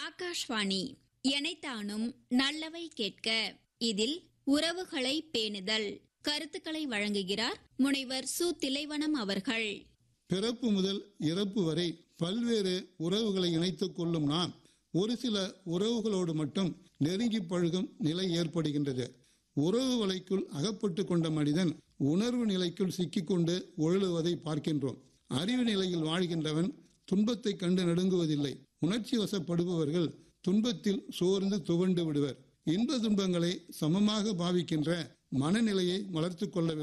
ஆகாஷ்வாணி எனைத்தானும் நல்லவை கேட்க இதில் உறவுகளை பேணுதல் கருத்துக்களை வழங்குகிறார் முனைவர் சு திலைவனம் அவர்கள் பிறப்பு முதல் இறப்பு வரை பல்வேறு உறவுகளை இணைத்துக் கொள்ளும் நாம் ஒரு சில உறவுகளோடு மட்டும் நெருங்கி பழகும் நிலை ஏற்படுகின்றது உறவு வலைக்குள் அகப்பட்டு கொண்ட மனிதன் உணர்வு நிலைக்குள் சிக்கிக்கொண்டு உழலுவதை பார்க்கின்றோம் அறிவு நிலையில் வாழ்கின்றவன் துன்பத்தை கண்டு நடுங்குவதில்லை உணர்ச்சி வசப்படுபவர்கள் துன்பத்தில் சோர்ந்து துவண்டு விடுவர் இன்ப துன்பங்களை சமமாக பாவிக்கின்ற மனநிலையை வளர்த்துக் கொள்ள வேண்டும்